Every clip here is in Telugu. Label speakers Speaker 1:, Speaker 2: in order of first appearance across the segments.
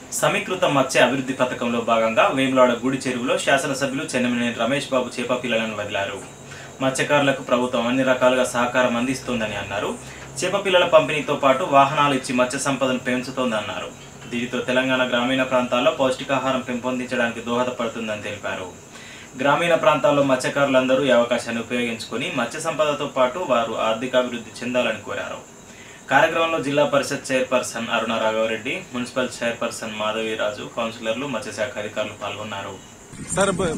Speaker 1: సమీకృత మత్స్య అభివృద్ధి పథకంలో భాగంగా వేములవాడ గుడి చెరువులో శాసనసభ్యులు చెన్నమనేని రమేష్ బాబు చేప పిల్లలను వదిలారు మత్స్యకారులకు ప్రభుత్వం అన్ని రకాలుగా సహకారం అందిస్తోందని అన్నారు చేప పిల్లల పంపిణీతో పాటు వాహనాలు ఇచ్చి మత్స్య సంపదను పెంచుతోందన్నారు దీనితో తెలంగాణ గ్రామీణ ప్రాంతాల్లో పౌష్టికాహారం పెంపొందించడానికి దోహదపడుతుందని తెలిపారు గ్రామీణ ప్రాంతాల్లో మత్స్యకారులందరూ ఈ అవకాశాన్ని ఉపయోగించుకొని మత్స్య సంపదతో పాటు వారు ఆర్థికాభివృద్ధి చెందాలని కోరారు కార్యక్రమంలో జిల్లా parishad chairperson Aruna Raghavareddy municipal chairperson Madhaviraju కౌన్సిలర్లు మత్స్యశాఖ అధికారులు పాల్గొన్నారు
Speaker 2: సార్ బ-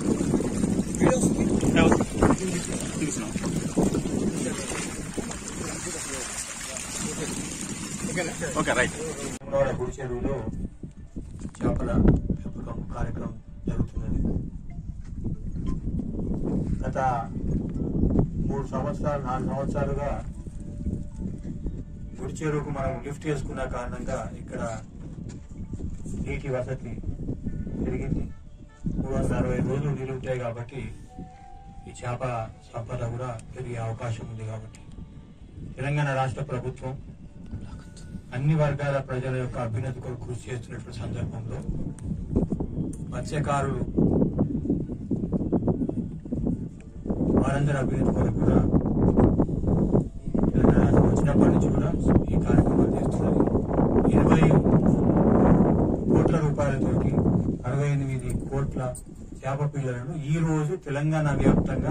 Speaker 2: ఓకే రైట్
Speaker 3: వేములవాడ గుడి చెరువులో చేపల పెంపకం కార్యక్రమం జరుగుతున్నది గత మూడు సంవత్సరాలు నాలుగు సంవత్సరాలుగా గుడి చెరువుకు మనం లిఫ్ట్ చేసుకున్న కారణంగా ఇక్కడ నీటి వసతి పెరిగింది మూడు వందల అరవై రోజులు నీళ్ళు ఉంటాయి కాబట్టి ఈ చేప సంపద కూడా పెరిగే అవకాశం ఉంది కాబట్టి తెలంగాణ రాష్ట్ర ప్రభుత్వం అన్ని వర్గాల ప్రజల యొక్క అభ్యున్నతి కొరకు కృషి చేస్తున్నటువంటి సందర్భంలో మత్స్యకారులు వారందరి అభ్యున్నతి కొరకు కూడా తెలంగాణ రాష్ట్రం వచ్చినప్పటి నుంచి కూడా ఈ కార్యక్రమాలు చేస్తున్నది ఇరవై కోట్ల రూపాయలతోటి అరవై ఎనిమిది కోట్ల చేప పిల్లలను ఈ రోజు తెలంగాణ వ్యాప్తంగా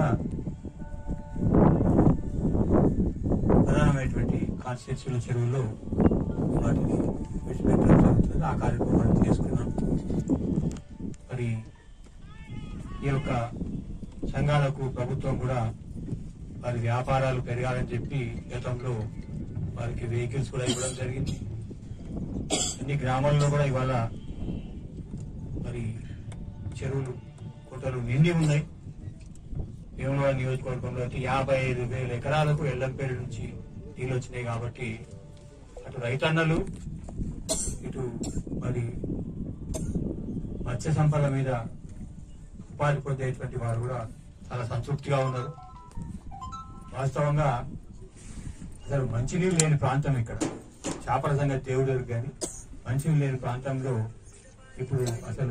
Speaker 3: ప్రధానమైనటువంటి కాన్స్టిట్యూన్సీల చెరువుల్లో వాటిని విడిచిపెట్టడం జరుగుతుంది ఆ కార్యక్రమాన్ని చేసుకున్నాం మరి ఈ యొక్క సంఘాలకు ప్రభుత్వం కూడా వారి వ్యాపారాలు పెరగాలని చెప్పి గతంలో వారికి వెహికల్స్ కూడా ఇవ్వడం జరిగింది అన్ని గ్రామాల్లో కూడా ఇవాళ మరి చెరువులు కుంటలు నిండి ఉన్నాయి వేములవాడ నియోజకవర్గంలో అయితే యాభై ఐదు వేల ఎకరాలకు ఎల్లంపేట నుంచి నీళ్ళు వచ్చినాయి కాబట్టి అటు రైతన్నలు ఇటు మరి మత్స్య సంపద మీద ఉపాధి పొందేటువంటి వారు కూడా చాలా సంతృప్తిగా ఉన్నారు వాస్తవంగా అసలు మంచినీళ్ళు లేని ప్రాంతం ఇక్కడ చేపల సంగతి దేవుడు ఎరుగు కానీ మంచినీళ్ళు లేని ప్రాంతంలో ఇప్పుడు అసలు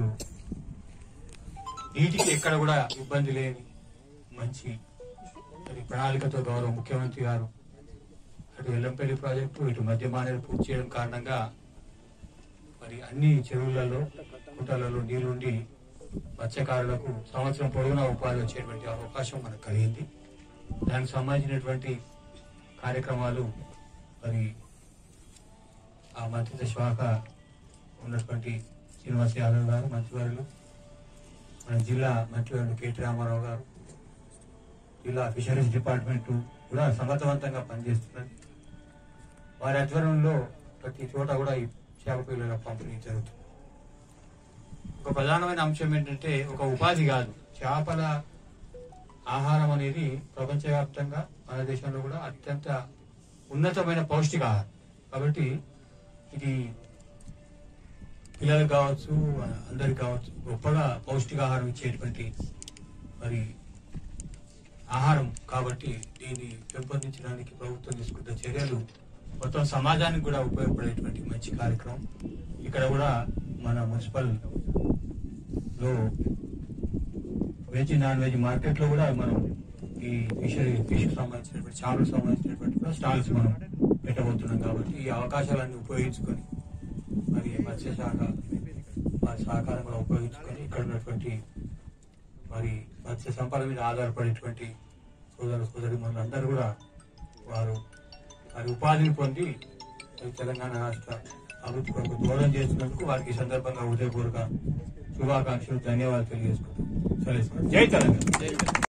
Speaker 3: నీటికి ఎక్కడ కూడా ఇబ్బంది లేని మంచి మరి ప్రణాళికతో గౌరవ ముఖ్యమంత్రి గారు అటు ఎల్లంపల్లి ప్రాజెక్టు ఇటు మధ్య మానేరు పూర్తి చేయడం కారణంగా మరి అన్ని చెరువులలో కుంటలలో నీళ్లుండి మత్స్యకారులకు సంవత్సరం పొడవునా ఉపాధి వచ్చేటువంటి అవకాశం మనకు కలిగింది దానికి సంబంధించినటువంటి కార్యక్రమాలు మరి ఆ మంత్రిత్వ శాఖ ఉన్నటువంటి శ్రీనివాస్ యాదవ్ గారు మంత్రివర్యులు మన జిల్లా మంత్రివర్యులు కేటీ రామారావు గారు జిల్లా ఫిషరీస్ డిపార్ట్మెంట్ కూడా సమర్థవంతంగా పనిచేస్తున్నది వారి ఆధ్వర్యంలో ప్రతి చోట కూడా ఈ చేప పిల్లల పంపిణీ జరుగుతుంది ఒక ప్రధానమైన అంశం ఏంటంటే ఒక ఉపాధి కాదు చేపల ఆహారం అనేది ప్రపంచవ్యాప్తంగా మన దేశంలో కూడా అత్యంత ఉన్నతమైన పౌష్టికాహారం కాబట్టి ఇది పిల్లలకు కావచ్చు అందరికి కావచ్చు గొప్పగా పౌష్టికాహారం ఇచ్చేటువంటి మరి ఆహారం కాబట్టి దీన్ని పెంపొందించడానికి ప్రభుత్వం తీసుకున్న చర్యలు మొత్తం సమాజానికి కూడా ఉపయోగపడేటువంటి మంచి కార్యక్రమం ఇక్కడ కూడా మన మున్సిపల్ లో వెజ్ నాన్ వెజ్ మార్కెట్ లో కూడా మనం ఈ ఫిషరీ ఫిష్ సంబంధించినటువంటి చేపలకు సంబంధించినటువంటి కూడా స్టాల్స్ మనం పెట్టబోతున్నాం కాబట్టి ఈ అవకాశాలన్నీ ఉపయోగించుకొని మరి మత్స్యశాఖ వారి సహకారం కూడా ఉపయోగించుకొని ఇక్కడ ఉన్నటువంటి మరి మత్స్య సంపద మీద ఆధారపడేటువంటి సోదర సోదరి అందరూ కూడా వారు వారి ఉపాధిని పొంది మరి తెలంగాణ రాష్ట్ర అభివృద్ధి కొరకు దూరం చేస్తున్నందుకు వారికి ఈ సందర్భంగా హృదయపూర్వక శుభాకాంక్షలు ధన్యవాదాలు తెలియజేసుకుంటాం సరే సార్ జై తెలంగాణ